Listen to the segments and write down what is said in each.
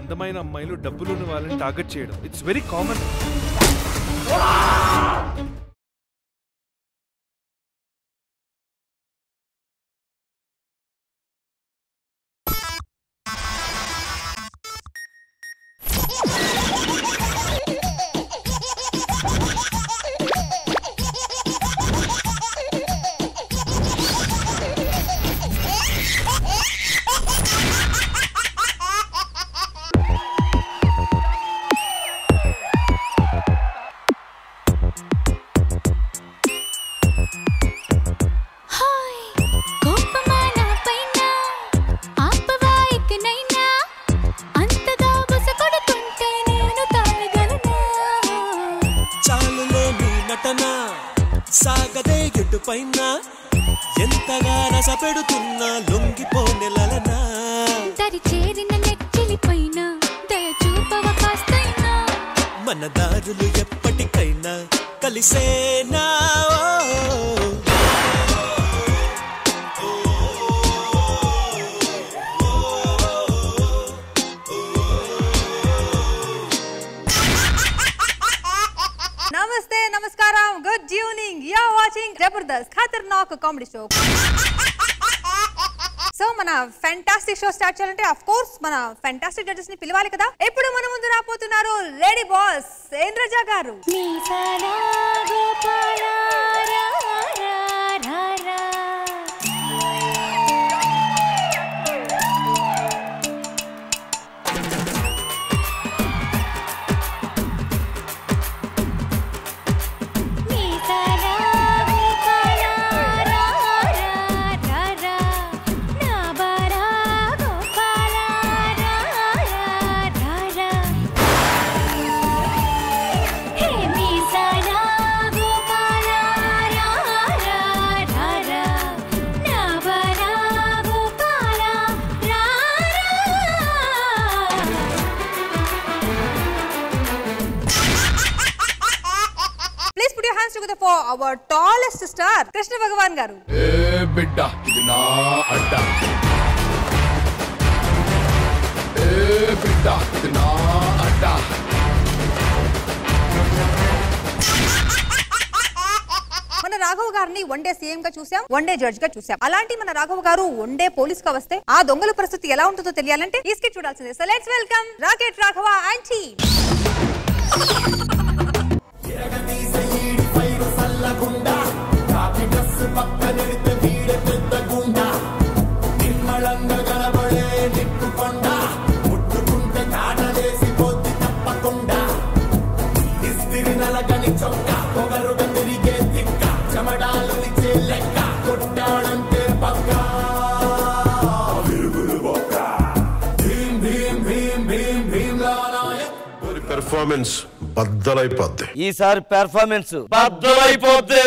అందమైన అమ్మాయిలు డబ్బులున్న వాళ్ళని టార్గెట్ చేయడం ఇట్స్ వెరీ కామన్ హాయ్ కోపమా నా పైన ఆపవా ఇకనైనా అంతగా బుస కొడుతుంటే నేను తాళగలనా చాలులే నీ నటన సాగదే ఎటు పైన ఎంతగా రస పెడుతున్నా లొంగిపోనెలనా దరి చేరిన నెచ్చిలి పైన దయ చూపవ కాస్తైనా మన దారులు ఎప్పటికైనా కలిసేనా ఓ. నమస్తే నమస్కారం good evening you are watching Jabardasth Khatarnak comedy show so మన ఫెంటాస్టిక్ షో స్టార్ట్ చేయాలంటే అఫ్ కోర్స్ మన ఫెంటాస్టిక్ జడ్జెస్ ని పిలవాలి కదా ఇప్పుడు మన ముందు రాబోతున్నారు లేడీ బాస్ ఇంద్రజ గారు మీసాల గోపాల రా రా రా రా మీసాల గోపాల రా రా రా రా నా బారా గోపాల రా రా రా రా హే మీసాల గోపాల రా రా రా రా నా బారా గోపాల రా రా please put your hands together for our tallest star Krishna Bhagavan గారు ఏ బిడ్డ ఇది నా అడ్డ ఏ బిడ్డ ఇది నా అడ్డ మన రాఘవ్ గారిని వన్ డే సీఎం గా చూసాం వన్ డే జడ్జ్ గా చూసాం అలాంటి మన రాఘవ్ గారు వన్ డే పోలీస్ గా వస్తే ఆ దొంగల పరిస్థితి ఎలా ఉంటుందో తెలియాలంటే ఈ స్కిట్ చూడాల్సిందే so let's welcome rocket Raghava and team performance బద్దలైపోద్ది ఈసారి పెర్ఫార్మెన్స్ బద్దలైపోద్ది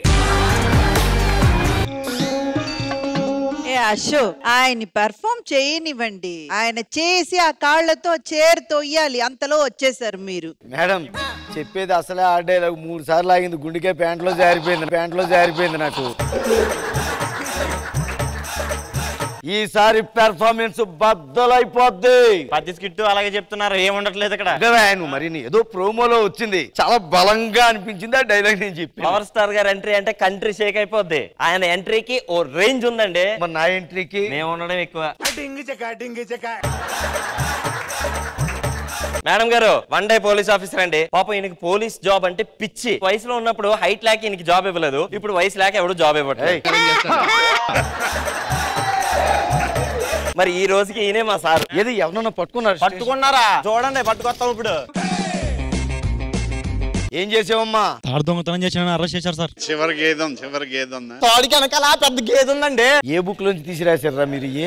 ఏ అశో ఆయన్ని పెర్ఫామ్ చేయనివ్వండి ఆయన చేసి ఆ కాళ్ళతో చేరు తొయ్యాలి అంతలో వచ్చేసారు మీరు మేడం చెప్పేది అసలే ఆ డైలాగ్ మూడు సార్లు ఆగింది గుండెకే ప్యాంట్లో జారిపోయింది ప్యాంట్లో జారిపోయింది నాకు ఈసారి పెర్ఫార్మెన్స్ బద్దలైపోద్ది పది స్కిట్ అలాగే చెప్తున్నారు ఏం ఉండట్లేదు ఇక్కడ అదే నువ్వు మరి నీ ఏదో ప్రోమోలో వచ్చింది చాలా బలంగా అనిపించింది ఆ డైలాగ్ నేను చెప్పి పవర్ స్టార్ గారి ఎంట్రీ అంటే కంట్రీ షేక్ అయిపోద్ది ఆయన ఎంట్రీకి ఓ రేంజ్ ఉందండి మరి నా ఎంట్రీకి మేము ఉండడం ఎక్కువ మేడం గారు వన్ డే పోలీస్ ఆఫీసర్ అండి పాపం ఈయనకి పోలీస్ జాబ్ అంటే పిచ్చి వయసులో ఉన్నప్పుడు హైట్ లేక ఈయనకి జాబ్ ఇవ్వలేదు ఇప్పుడు వయసు లేక ఎవడు జాబ్ ఇవ్వట్లేదు మరి ఈ రోజుకి ఈయనే మా సార్ ఏది ఎవరన్నా పట్టుకున్నారు పట్టుకున్నారా చూడండి పట్టుకొస్తాం ఇప్పుడు ఏం చేసావమ్మా తాడు దొంగతనం చేసిన అరెస్ట్ చేశారు సార్ చివరి గేదం చివరి గేదం తోడికి వెనకాల పెద్ద గేదె ఉందండి ఏ బుక్ లోంచి తీసిరాశారా మీరు ఏ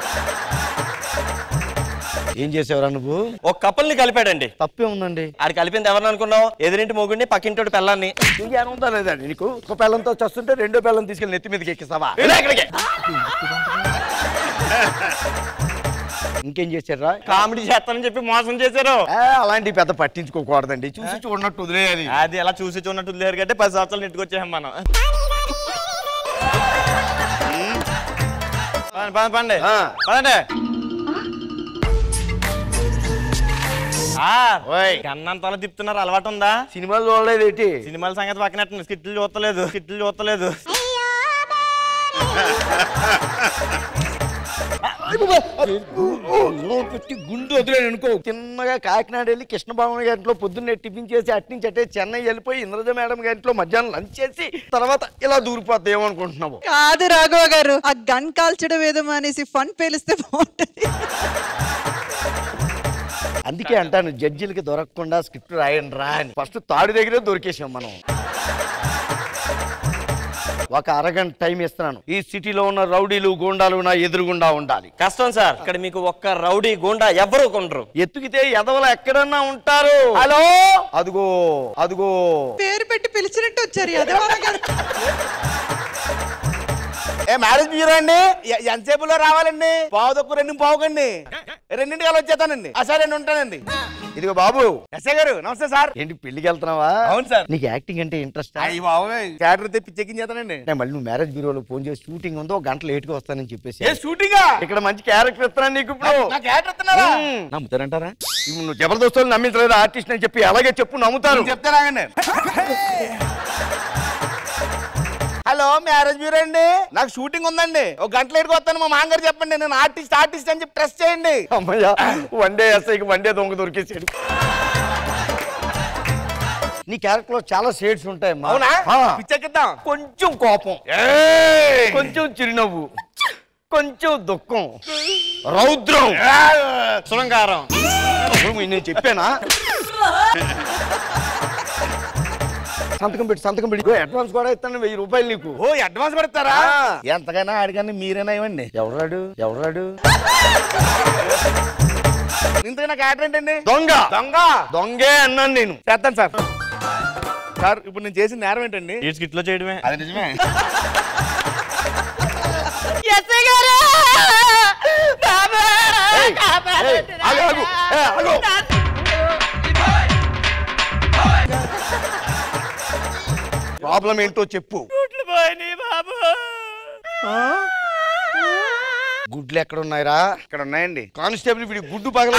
ఏం చేసావురా నువ్వు ఒక కపుల్ ని కలిపాడండి తప్పే ఉందండి ఆడు కలిపింది ఎవరిని అనుకున్నావు ఎదురింటి మొగుడిని పక్కింటోడి పిల్లాన్ని ఇంకేం ఉందా లేదండి నీకు ఒక పిల్లంతో చస్తుంటే రెండో పిల్లని తీసుకెళ్ళి నెత్తి మీదకి ఎక్కిస్తావా ఇలా ఇక్కడికి. ఇంకేం చేశారా కామెడీ చేస్తానని చెప్పి మోసం చేశారు అలాంటి పెద్ద పట్టించుకోకూడదండి చూసి చూడనట్టు వదిలేయాలి అది ఎలా చూసి చూడనట్టు లేరు కంటే పది సంవత్సరాలు నెట్టుకొచ్చాం మనం పండి, పండి, పండి ఆ. పదండి సార్ ఓయ్ కన్నంతలా తిప్పుతున్నారు అలవాటు ఉందా సినిమాలు చూడలేదు ఏంటి సినిమాల సంగతి పక్కనట్టు స్కిట్లు చూస్తలేదు స్కిట్లు చూస్తలేదు పెట్టి గుండు వదిలేను అనుకో చిన్నగా కాకినాడ వెళ్ళి కృష్ణబాబు గారింట్లో పొద్దున్నే టిఫిన్ చేసి అటు నుంచి అటే చెన్నై వెళ్ళిపోయి ఇంద్రజ మేడం గారింట్లో మధ్యాహ్నం లంచ్ చేసి తర్వాత ఇలా దూరిపోద్ది ఏమనుకుంటున్నావు కాదు రాఘవ గారు ఆ గన్ కాల్చడం ఏదో మానేసి ఫన్ పేలిస్తే బాగుంటది అందుకే అంటాను జడ్జిలకి దొరకకుండా స్క్రిప్ట్ రాయండి రా అని ఫస్ట్ తాడు దగ్గరే దొరికేసాం మనం ఒక అరగంట టైం ఇస్తున్నాను ఈ సిటీలో ఉన్న రౌడీలు గూండాలు నా ఎదురుగుండా ఉండాలి కష్టం సార్ ఇక్కడ మీకు ఒక్క రౌడీ గుండా ఎవ్వరు కొండరు ఎత్తుకితే ఎదవలు ఎక్కడన్నా ఉంటారు హలో అదుగో అదుగో పేరు పెట్టి పిలిచినట్టు వచ్చారు యదవరా గారు ఏ మ్యారేజ్ బ్యూరో అండి ఎ- ఎంతసేపులో రావాలండి పావు తక్కువ రెండు పావుకండి రెండింటికి అలా వచ్చేస్తానండి ఆ సరే నేను ఉంటానండి ఇదిగో బాబు ఎస్ఐ గారు నమస్తే సార్ ఏంటి పెళ్లికి వెళ్తున్నావా అవును సార్ నీకు యాక్టింగ్ అంటే ఇంట్రెస్ట్ అయ్యి బాబోయ్ క్యాటర్ తెప్పి చెక్కింగ్ చేస్తానండి మళ్ళీ నువ్వు మ్యారేజ్ బ్యూరోలో ఫోన్ చేసి షూటింగ్ ఉందో ఒక గంట లేట్ గా వస్తానని చెప్పేసి ఏ షూటింగా ఇక్కడ మంచి క్యారెక్టర్ ఇస్తున్నాను నీకు ఇప్పుడు నా క్యాటర్ ఇస్తున్నారా మ్మ్. నమ్ముతారంటారా ఇప్పుడు నువ్వు జబర్దస్త్ వాళ్ళు నమ్మించలేదు ఆర్టిస్ట్ అని చెప్పి అలాగే చెప్పు నమ్ముతారు చెప్తే రాగండి హలో మ్యారేజ్ బ్యూరో అండి నాకు షూటింగ్ ఉందండి ఒక గంట లేట్గా వస్తాను మా మామగారు చెప్పండి నేను ఆర్టిస్ట్ ఆర్టిస్ట్ అని చెప్పి ట్రస్ట్ చేయండి అమ్మయ్యా వన్ డే ఎస్ఐకి వన్ డే దొంగ దొరికేసాడు నీ క్యారెక్టర్ లో చాలా షేడ్స్ ఉంటాయి అవునా పిచ్చెక్కిద్దాం కొంచెం కోపం కొంచెం చిరునవ్వు కొంచెం దుఃఖం రౌద్రం శృంగారం అసలు నేను చెప్పానా సంతకం పెట్టి సంతకం పెట్టి అడ్వాన్స్ కూడా ఇస్తాను వెయ్యి రూపాయలు నీకు ఓ అడ్వాన్స్ పడతారా ఆ. ఎంతకైనా అడిగాని మీరేనా ఇవ్వండి ఎవరాడు ఎవరాడు ఇంతకీ నాకు క్యాటర్ ఏంటండి దొంగ దొంగ దొంగే అన్నాను నేను చేస్తాను సార్ సార్ ఇప్పుడు నేను చేసిన నేరం ఏంటండి ఈ స్కిట్లో చేయడమే అది నిజమే ఏయ్, ఏయ్, ఆగు, ఆగు, ఏయ్, ఆగు. ప్రాబ్లం ఏంటో చెప్పు గుడ్లు ఎక్కడ ఉన్నాయిరా ఇక్కడ ఉన్నాయండి కానిస్టేబుల్ వీడి గుడ్డు పగల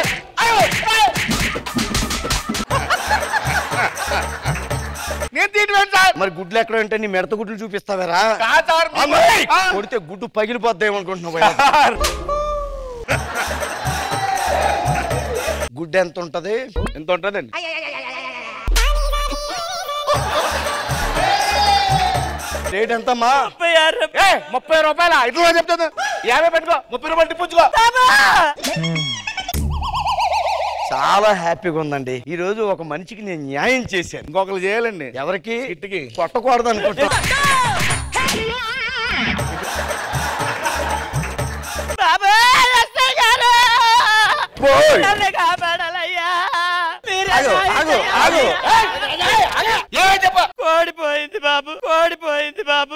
నేను తీయటం సార్ మరి గుడ్లు ఎక్కడ ఉంటే నీ మెడత గుడ్లు చూపిస్తావేరా కాదు సార్ అమ్మాయి! ఆ. కొడితే గుడ్డు పగిలిపోద్ది ఏమనుకుంటున్నావు సార్. గుడ్డు ఎంత ఉంటది ఎంత ఉంటుందండి రేట్ ఎంతమ్మా ఏ ముప్పై రూపాయల ఇట్లా చెప్తాను యాభై పెట్టుకో ముప్పై రూపాయలు టిప్పుచ్చుకో చాలా హ్యాపీగా ఉందండి ఈ రోజు ఒక మనిషికి నేను న్యాయం చేశాను ఇంకొకరు చేయాలండి ఎవరికి ఇట్టుకి కొట్టకూడదు అనుకుంటా పోయ్. ఆగు, ఆగు, ఆగు. కోడిపోయింది బాబు కోడిపోయింది బాబు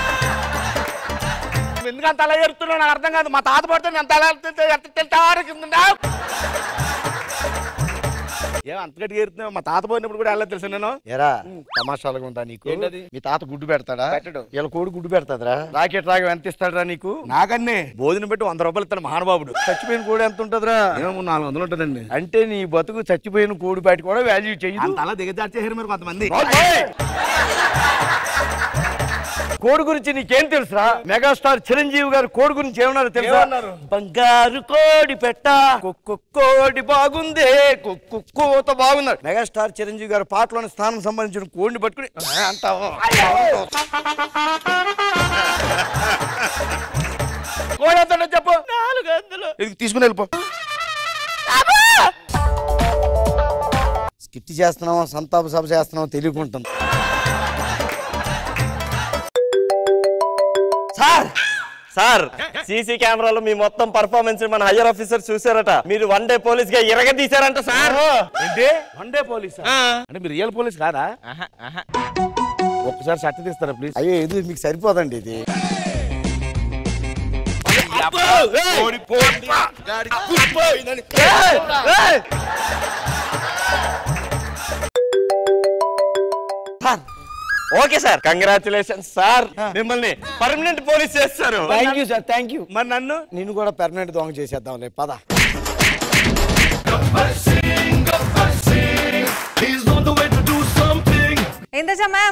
ఎందుకు అంత అలా ఎడుతున్నావు నాకు అర్థం కాదు మా తాత పడితే నేను అంత అలా ఎడుతుంటే ఎంత తింటారు కింద ఏం అంత గట్టిగా ఎడుతున్నావు మా తాత పోయినప్పుడు కూడా వెళ్ళలేదు తెలుసా నేను ఎరా తమాషాలుగా ఉందా నీకు ఏంటది? మీ తాత గుడ్డు పెడతాడా పెట్టడు. ఇలా కోడి గుడ్డు పెడతాదరా రాకెట్ రాగా ఎంత ఇస్తాడరా నీకు నాకన్నే భోజనం పెట్టి వంద రూపాయలు ఇస్తాను మహానుభావుడు చచ్చిపోయిన కోడి ఎంత ఉంటదిరా ఏమో నాలుగు వందలు ఉంటుందండి అంటే నీ బతుకు చచ్చిపోయిన కోడి బయట కూడా వాల్యూ చెయ్యదు అంత అలా దిగజార్చేసారు మీరు కొంతమంది ఓయ్! కోడి గురించి నీకేం తెలుసురా మెగాస్టార్ చిరంజీవి గారు కోడి గురించి ఏమన్నారు తెలుసా ఏమన్నారు? బంగారు కోడి పెట్ట కుక్కు కోడి బాగుందే కుక్కు కోత బాగున్నారు మెగాస్టార్ చిరంజీవి గారు పాటలోని స్థానం సంబంధించిన కోడిని పట్టుకుని "ఆ" అంటావా కోడి ఎంత ఉంటుందో చెప్పు నాలుగు వందలు ఇది తీసుకుని వెళ్ళిపో స్కిట్ చేస్తున్నావా సంతాప సభ చేస్తున్నావా తెలియకుంటుంది సార్ సార్ సీసీ కెమెరాలో మీ మొత్తం పర్ఫార్మెన్స్ మన హయ్యర్ ఆఫీసర్ చూసారట మీరు వన్ డే పోలీస్ గా ఇరగ తీశారంట సార్ ఏంటి వన్ డే పోలీస్ అంటే మీరు రియల్ పోలీస్ కాదా ఒక్కసారి షర్ట్ తీస్తారా ప్లీజ్ అయ్యో ఇది మీకు సరిపోదండి ఇది ఓకే సార్ కంగ్రాచులేషన్ సార్ మిమ్మల్ని పర్మనెంట్ పోలీస్ చేస్తారు thank you sir thank you మరి నన్ను నిన్ను కూడా పెర్మనెంట్ దొంగ చేసేద్దాంలే పద Gabbar Singh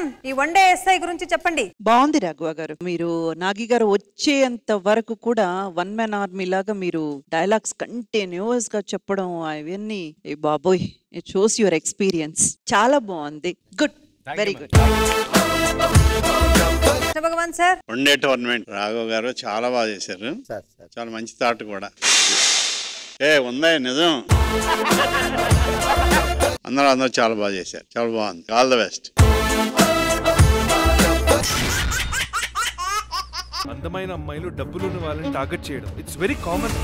ఈ వన్ డే ఎస్ఐ గురించి చెప్పండి బాగుంది రాఘవ గారు మీరు నాగి గారు వచ్చేంత వరకు కూడా వన్ మ్యాన్ ఆర్మీ లాగా మీరు డైలాగ్స్ కంటిన్యూస్ గా చెప్పడం అవన్నీ ఏ బాబోయ్ ఇట్ షోస్ యువర్ ఎక్స్పీరియన్స్ చాలా బాగుంది good very good Krishna Bhagavan sir one day tournament Raghav గారు చాలా బాగా చేశారు చాలా మంచి థాట్ కూడా ఏ ఉందా నిజం అందరూ అందరూ చాలా బాగా చేశారు చాలా బాగుంది ఆల్ ద బెస్ట్ అందమైన అమ్మాయిలు డబ్బులున్న వాళ్ళని టార్గెట్ చేయడం ఇట్స్ వెరీ కామన్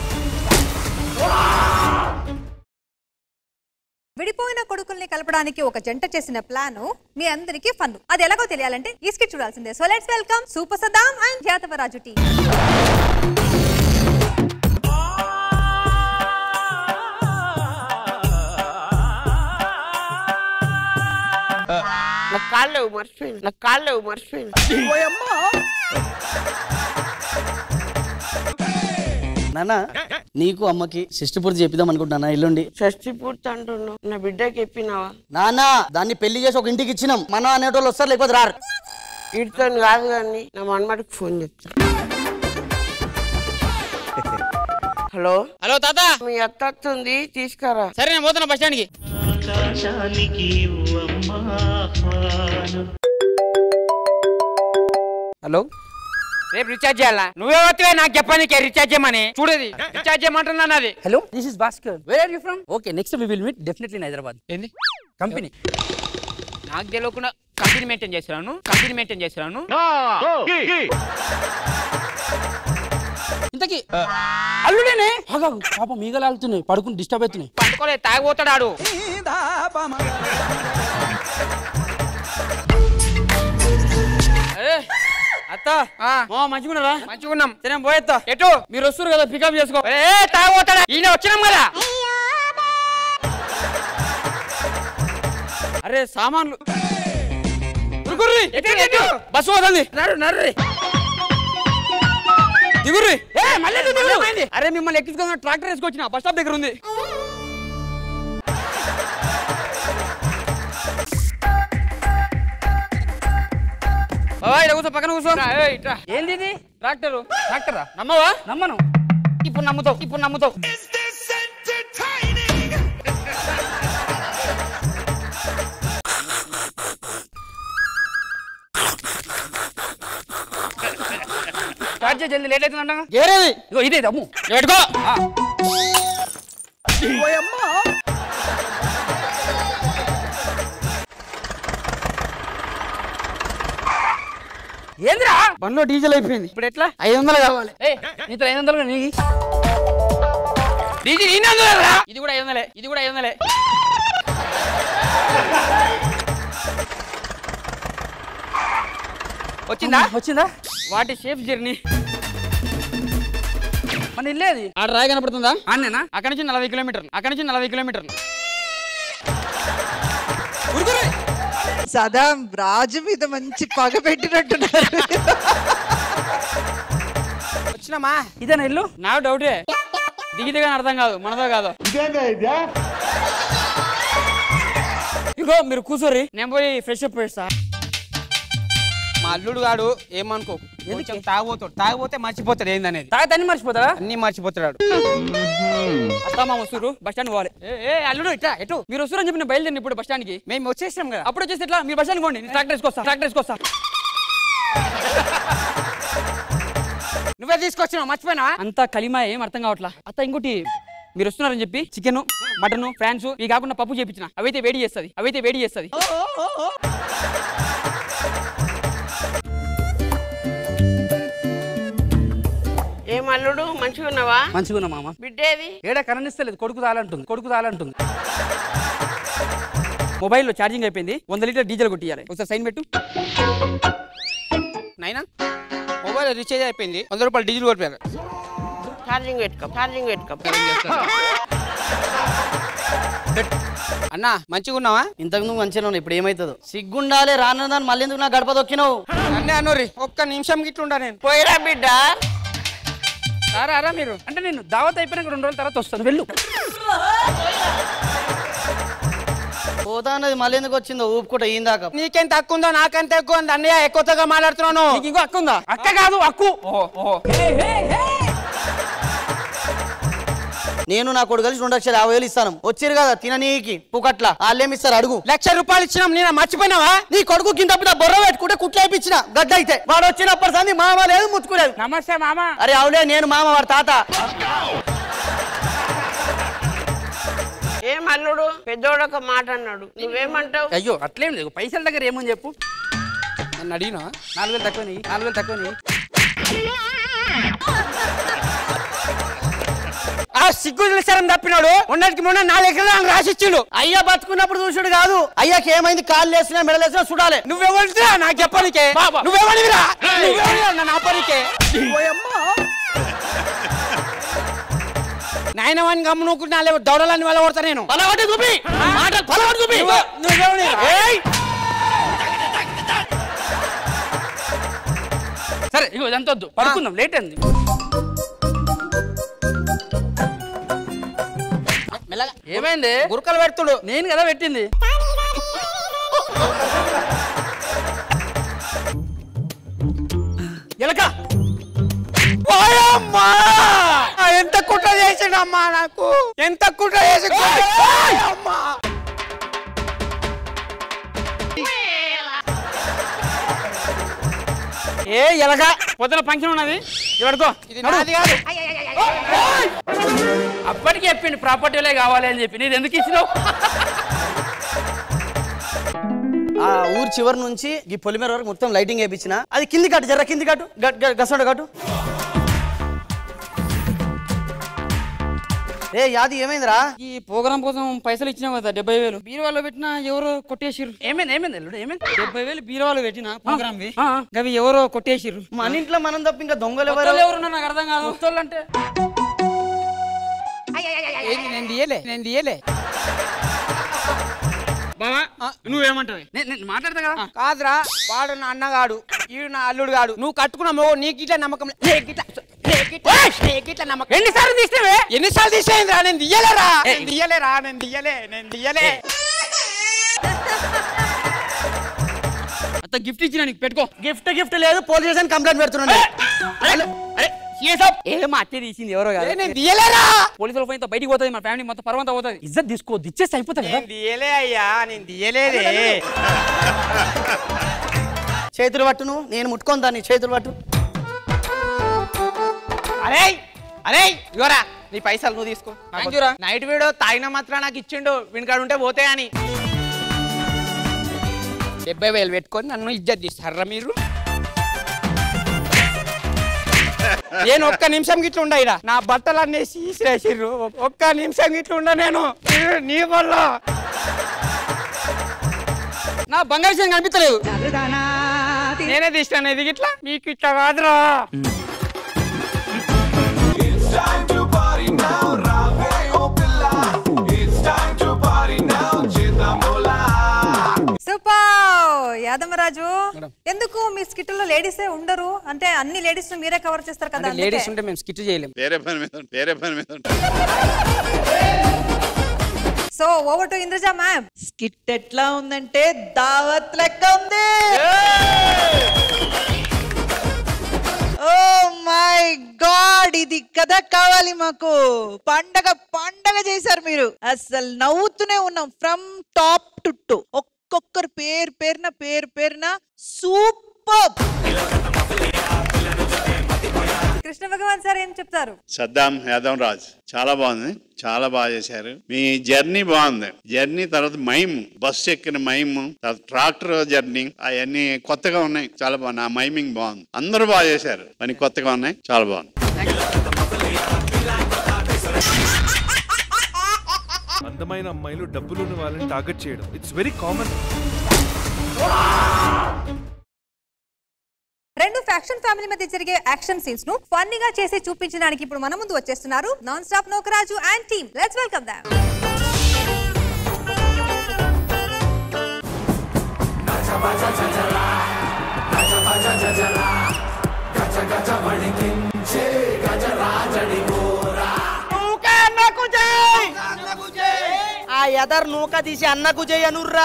విడిపోయిన కొడుకుల్ని కలపడానికి ఒక జంట చేసిన ప్లాన్ మీ అందరికీ ఫన్ అది ఎలాగో తెలియాలంటే ఈ స్కిట్ చూడాల్సిందే so let's welcome super Saddam and Jathavaraju టీ నా కాళ్ళు లేవు మర్చిపోయింది నా కాళ్ళు లేవు మర్చిపోయింది నాన్న నీకు అమ్మకి షష్టి పూర్తి చెప్పిద్దాం అనుకుంటున్నా ఎల్లుండి షష్టి పూర్తి అంటున్నావు నా బిడ్డకి చెప్పినావా నాన్న దాన్ని పెళ్లి చేసి ఒక ఇంటికి ఇచ్చినాం మనం అనేటోళ్ళు వస్తారు లేకపోతే రారు వీటితో కాదు కానీ నా మనమడికి ఫోన్ చెప్తా హలో హలో తాత మీ అత్త వస్తుంది తీసుకురా సరే నేను పోతున్నా బస్ స్టాండ్కి హలో రేపు రీఛార్జ్ చేయాలా నువ్వే వస్తే నాకు చెప్పానికి రీఛార్జ్ చేయమని చూడది రీఛార్జ్ చేయమంటున్నా నాది hello this is Bhaskar where are you from okay next we will meet definitely in Hyderabad ఏంది కంపెనీ నాకు తెలియకుండా కంపెనీ మెయింటైన్ చేస్తున్నాను కంపెనీ మెయింటైన్ చేస్తున్నాను ఇంతకీ అల్లుడేనే ఆగాగు పాపం మీగలాగుతున్నాయి పడుకుని డిస్టర్బ్ అవుతున్నాయి పట్టుకోలే తాగిపోతాడు ఆడు ఏ, అత్త మంచిగున్నారా మంచిగున్నాం సరే పోయేత్తా ఎటు మీరు వస్తారు కదా పికప్ చేసుకో ఏ తాగిపోతాడా ఈయన వచ్చినాం కదా అరే సామాన్లు ఉరుకుర్రి, ఎటు, ఎటు? బస్సు పోతుంది నడు నర్రి దిగుర్రి ఏ మళ్ళీ ఎందుకు దిగురు? అరే మిమ్మల్ని ఎక్కించుకున్న ట్రాక్టర్ వేసుకొచ్చిన బస్ స్టాప్ దగ్గర ఉంది ఓయ్, ఈడ కూర్చో పక్కన కూర్చో ఏయ్, ఇట్రా. ఏంది ఇది ట్రాక్టర్ ట్రాక్టరా నమ్మవా నమ్మను ఇప్పుడు నమ్ముతావు ఇప్పుడు నమ్ముతావు స్టార్ట్ చేయి జల్దీ లేట్ అవుతుందంట ఏరేది ఇగో ఇదే అమ్ము పెట్టుకో ఆ. ఏంద్రా బండ్లో డీజిల్ అయిపోయింది ఇప్పుడు ఎట్లా ఐదు వందలు కావాలి ఏ నీతో ఐదు వందలు నీకు డీజిల్ ఇన్ని వందలు ఇది కూడా ఐదు వందలే ఇది కూడా ఐదు వందలే వచ్చిందా వచ్చిందా వాటి సేఫ్ జర్నీ మన ఇల్లేది ఆడ రాయి కనపడుతుందా అన్నేనా అక్కడి నుంచి నలభై కిలోమీటర్లు అక్కడి నుంచి నలభై కిలోమీటర్లు సదా రాజు మీద మంచి పగ పెట్టినట్టున్నారు వచ్చినామా ఇదేనా ఇల్లు నా డౌటే దిగి దిగని అర్థం కాదు మనదో కాదు ఇంకో మీరు కూర్చోరి నేను పోయి ఫ్రెష్ అప్ చేస్తా మా అల్లుడు గాడు ఏమనుకో కొంచెం తాగబోతాడు తాగబోతే మర్చిపోతాడు ఏందనేది తాగితే అన్ని మర్చిపోతాడా అన్ని మర్చిపోతాడు అత్తమ్మ వస్తురు బస్ స్టాండ్ పోవాలి ఏ, ఏ అల్లుడు ఇట్లా ఎటు మీరు వస్తురని చెప్పి నేను బయలుదేరిన ఇప్పుడు బస్ స్టాండ్ కి మేము వచ్చేసాం కదా అప్పుడు వచ్చేసి ఇట్లా మీరు బస్ స్టాండ్ పోండి నేను ట్రాక్టర్ వేసుకొస్తా ట్రాక్టర్ వేసుకొస్తా నువ్వే తీసుకొచ్చినావు మర్చిపోయినా అంతా కలిమా ఏం అర్థం కావట్లా అత్త ఇంకోటి మీరు వస్తున్నారని చెప్పి చికెన్ మటన్ ఫ్రాన్స్ ఇవి కాకుండా పప్పు చేపించిన అవైతే వేడి చేస్తుంది అవైతే వేడి చేస్తుంది ఏం అల్లుడు మంచిగా ఉన్నావా మంచిగా ఉన్నా మామ బిడ్డేది ఏడా కరణిస్తలేదు కొడుకు తాలంటుంది కొడుకు తాలంటుంది మొబైల్లో ఛార్జింగ్ అయిపోయింది వంద లీటర్ డీజిల్ కొట్టియాలి ఒకసారి సైన్ పెట్టు నైనా మొబైల్ రీఛార్జ్ అయిపోయింది వంద రూపాయలు డీజిల్ కొట్టారు ఛార్జింగ్ పెట్టుకో ఛార్జింగ్ పెట్టుకో అన్నా మంచిగా ఉన్నావా ఇంతకు నువ్వు మంచిగా ఉన్నావు ఇప్పుడు ఏమవుతుందో సిగ్గుండాలి రాను దాన్ని మళ్ళీ ఎందుకు నా గడప దొక్కినావు అన్నీ అన్నోరి ఒక్క నిమిషం గిట్ల ఉండా నేను పోయిరా బిడ్డ రారా రా మీరు అంటే నేను దావత్ అయిపోయినాక రెండు రోజుల తర్వాత వస్తాను వెళ్ళు పోతా అన్నది మళ్ళీ ఎందుకు వచ్చిందో ఊపుకుంటా ఇందాక నీకెంత హక్కు ఉందో నాకెంత ఎక్కువ ఉంది అన్నయ్య ఎక్కువగా మాట్లాడుతున్నాను నీకు ఇంకో హక్కు ఉందా అక్క కాదు హక్కు ఓహో ఓహో నేను నా కొడుకు కలిసి రెండు లక్షల యాభై వేలు ఇస్తాను వచ్చారు కదా తిననీకి పుకట్ల వాళ్ళేమి ఇస్తారు అడుగు లక్ష రూపాయలు ఇచ్చినాం నేను మర్చిపోయినావా నీ కొడుకు కింద పిల్ల బొర్ర పెట్టుకుంటే కుట్లేపించిన గడ్డ అయితే వాడు వచ్చినప్పటి సంది మామ లేదు ముచ్చుకోలేదు నమస్తే మామ అరే అవులే నేను మామ వాడు తాత ఏం అల్లుడు పెద్దోడు ఒక మాట అన్నాడు నువ్వేమంటావు అయ్యో అట్లేం లేదు పైసల దగ్గర ఏమని చెప్పు నన్ను అడిగినా నాలుగు వేలు తక్కువ నాలుగు వేలు తక్కువ ఆ సిగ్గు తెలిసారని తప్పినాడు ఉన్నటికి మొన్న నాలుగు ఎకరాలు రాసిచ్చిండు అయ్యా బతుకున్నప్పుడు చూసుడు కాదు అయ్యాకి ఏమైంది కాళ్ళు వేసినా మెడలేసినా చూడాలి నువ్వెవరిరా నాకు చెప్పనికే నువ్వెవరివిరా నువ్వెవరిరా నన్ను ఆపనికే నాయన వాడిని గమ్మునుకుంటున్నా లేవు దౌడలని వల్ల కొడతా నేను పలవటి చూపి మాట పలవటి చూపి నువ్వు- నువ్వెవరిరా? ఏయ్! సరే ఇగో ఇదంతా వద్దు పడుకుందాం లేట్ అయింది మెల్లగా ఏమైంది గురకలు పెడుతుడు నేను కదా పెట్టింది ఎలక ఓయమ్మా! ఎంత కుట్ర చేసిండమ్మా నాకు ఎంత కుట్ర చేసి అమ్మా ఏ ఎలగా పొద్దున ఫంక్షన్ ఉన్నది ఇవడుకో ఇది నాది కాదు అప్పటికి చెప్పిండు ప్రాపర్టీలే కావాలి అని చెప్పి నీది ఎందుకు ఇచ్చినావు ఆ ఊరు చివరి నుంచి ఈ పొలిమేర వరకు మొత్తం లైటింగ్ వేయించిన అది కింది కట్టు జర్ర కింది కట్టు గ- గ- గసండ కట్టు ఏ యాది ఏమైందిరా ఈ ప్రోగ్రామ్ కోసం పైసలు ఇచ్చినావు కదా డెబ్బై వేలు బీరువాలో పెట్టినా ఎవరో కొట్టేసిర్రు ఏమైంది ఏమైంది ఎల్లుడు ఏమైంది డెబ్బై వేలు బీరువాలో పెట్టిన ప్రోగ్రామ్ వి అవి ఎవరో కొట్టేసిర్రు మన ఇంట్లో మనం తప్ప ఇంకా దొంగలు ఎవరు కొత్తోళ్ళు ఎవరు నాకు అర్థం కాదు కొత్తోళ్ళు అంటే ఏది నేను తీయలే నేను తీయలే బావా నువ్వేమంటావు నేను మాట్లాడతా కదా కాదురా వాడు నా అన్నగాడు ఈడు నా అల్లుడు గాడు నువ్వు కట్టుకున్న మగ నీకు ఇట్లా నమ్మకం లే- నీకు ఇట్లా- నీకు ఇట్లా- నీకు ఇట్లా నమ్మకం ఎన్నిసార్లు తీసినవే ఎన్నిసార్లు తీసేయిందిరా నేను తీయలేరా నేను తీయలేరా నేను తీయలే నేను తీయలే అంత గిఫ్ట్ ఇచ్చిన నీకు పెట్టుకో గిఫ్ట్ గిఫ్ట్ లేదు పోలీస్ స్టేషన్ కంప్లైంట్ పెడుతున్నాను అరే ఏమో అత్తే తీసింది ఎవరో కాదు నేను తీయలేరా పోలీసుల పోయిన బయటికి పోతుంది మా ఫ్యామిలీ మొత్తం పర్వంతా పోతుంది ఇజ్జత్ తీసుకోవద్దు ఇచ్చేస్తే అయిపోతుంది నేను తీయలే అయ్యా నేను తీయలేదే చేతులు పట్టు నువ్వు నేను ముట్టుకొని దాన్ని చేతులు పట్టు అరే అరే ఇవరా నీ పైసలు నువ్వు తీసుకో నైట్ వీడియో తాగిన మాత్రం నాకు ఇచ్చిండు వీనికాడ ఉంటే పోతే అని డెబ్బై వేలు పెట్టుకొని నన్ను ఇజ్జత్ తీస్తారా మీరు నేను ఒక్క నిమిషం గిట్ల ఉండ ఈడ నా బట్టలు అన్నీ తీసిరేసిర్రు ఒక్క నిమిషం గిట్ల ఉండ నేను నీ- నీ వల్ల నా బంగారు విషయం కనిపించలేదు నేనే తీసినాను ఇది గిట్లా మీకు ఇట్లా కాదురా సూపర్ యాదమరాజు ఎందుకు మీ స్కిట్ లో లేడీసే ఉండరు అంటే అన్ని లేడీస్ మీరే కవర్ చేస్తారు కదా అందుకే. లేడీస్ ఉంటే మేము స్కిట్ చేయలేము వేరే పని మీద ఉంటే- వేరే పని మీద ఉంటా so over to Indraja ma'am skit ఎట్లా ఉందంటే దావత్ లెక్క ఉంది ఓ మై గాడ్ ఇది కదా కావాలి మాకు పండగ పండగ చేశారు మీరు అసలు నవ్వుతూనే ఉన్నాం ఫ్రమ్ టాప్ టు టు ఒక్కొక్కరు పేరు పేరున పేరు పేరున సూపర్ కృష్ణ భగవాన్ సార్ ఏం చెప్తారు సద్దాం యాదవ్ రాజ్ చాలా బాగుంది చాలా బాగా చేశారు మీ జర్నీ బాగుంది జర్నీ తర్వాత మైమ్ బస్సు ఎక్కిన మైమ్ తర్వాత ట్రాక్టర్ జర్నీ అవన్నీ కొత్తగా ఉన్నాయి చాలా బాగున్నాయి ఆ మైమింగ్ బాగుంది అందరూ బాగా చేశారు పని కొత్తగా ఉన్నాయి చాలా బాగుంది అందమైన అమ్మాయిలు డబ్బులున్న వాళ్ళని టార్గెట్ చేయడం ఇట్స్ వెరీ కామన్ రెండు ఫ్యాక్షన్ ఫ్యామిలీ మధ్య జరిగే యాక్షన్ సీన్స్ ను ఫన్నీగా చేసి చూపించడానికి ఇప్పుడు మన ముందు వచ్చేస్తున్నారు non stop Nookaraju and team let's welcome దామ్ ఆ ఎదర్ నూక తీసి అన్నకు చేయనుర్రా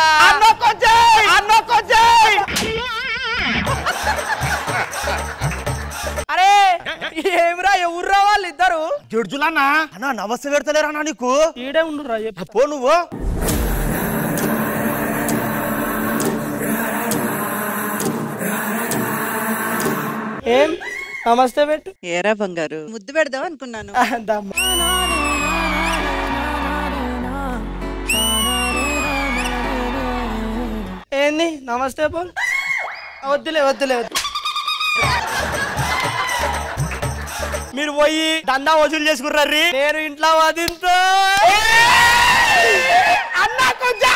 అరే ఏమిరా ఎవర్రా వాళ్ళు ఇద్దరు జడ్జులన్నా అన్న నమస్తే పెడతలేరా అన్న నీకు ఈడే ఉండురా పో నువ్వు ఏం నమస్తే పెట్టు ఏరా బంగారు ముద్దు పెడదాం అనుకున్నాను ఏంది నమస్తే పోల్ వద్దులే వద్దులే వద్దు. మీరు పోయి దందా వసూలు చేసుకుర్రీ నేను ఇంట్లో వదింతో అన్న కొంచెం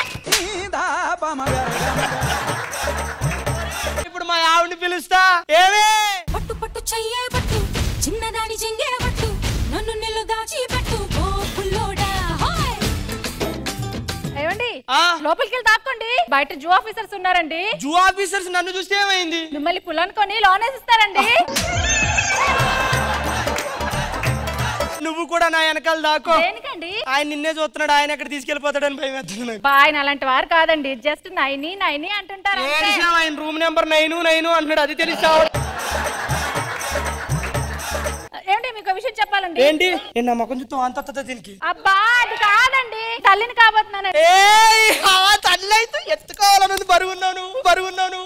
ఇప్పుడు మా ఆవిడని పిలుస్తా ఏమే పట్టు పట్టు చెయ్యే పట్టు చిన్నదాని చెంగే పట్టు నన్ను నిల్లు దాచి పెట్టు ఓ పుల్లోడా హాయ్ ఏమండి లోపలికి వెళ్ళి దాక్కోండి బయట జూ ఆఫీసర్స్ ఉన్నారండి జూ ఆఫీసర్స్ నన్ను చూస్తే ఏమైంది మిమ్మల్ని పుల్లనుకొని లోన్ వేసిస్తారండి నువ్వు కూడా నా వెనకాల దాకో దేనికండి ఆయన నిన్నే చూస్తున్నాడు ఆయన ఎక్కడ తీసుకెళ్లిపోతాడని భయం వేస్తుంది నాకు. బా, ఆయన అలాంటి వారు కాదండి జస్ట్ నైని నైని అంటుంటారు అంతే. ఏడిసినావు ఆయన రూమ్ నెంబర్ నైన్ నైన్ అంటున్నాడు అది తెలిసావు ఏమండి మీకు ఒక విషయం చెప్పాలండి ఏంటి నేను నా ముఖం చూస్తూ అంత వస్తుందా దీనికి అబ్బా అది కాదండి తల్లిని కాబోతున్నాను ఏయ్, ఆ తల్లి అయితే ఎత్తుకోవాలని బరువున్నాను బరువున్నాను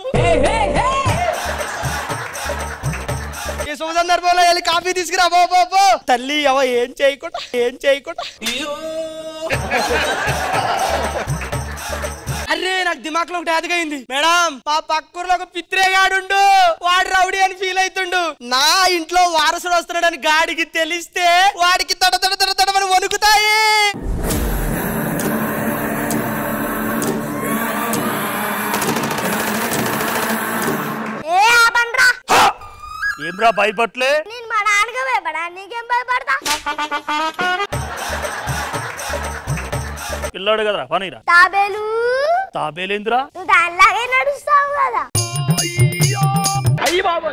ఈ శుభ సందర్భంలో వెళ్ళి కాఫీ తీసుకురా బో బో, బో తల్లి ఎవ ఏం చేయకుండా ఏం చేయకుండా అరే నాకు దిమాక్లో ఒకటి అదిగైంది మేడం మా పక్కూర్లో ఒక పిత్రేగాడుండు వాడు రౌడీ అని ఫీల్ అవుతుండు నా ఇంట్లో వారసుడు వస్తున్నాడని గాడికి తెలిస్తే వాడికి తడ తడ తడ తడమని వణుకుతాయి ఏ ఆపండ్రా ఏమ్రా భయపట్లే నేను మా నాన్నగా భయపడా నీకేం భయపడతా పిల్లాడు కదరా పనిరా తాబేలు తాబేలేంద్రా నువ్వు దానిలాగే నడుస్తావు కదా అయ్యి బాబా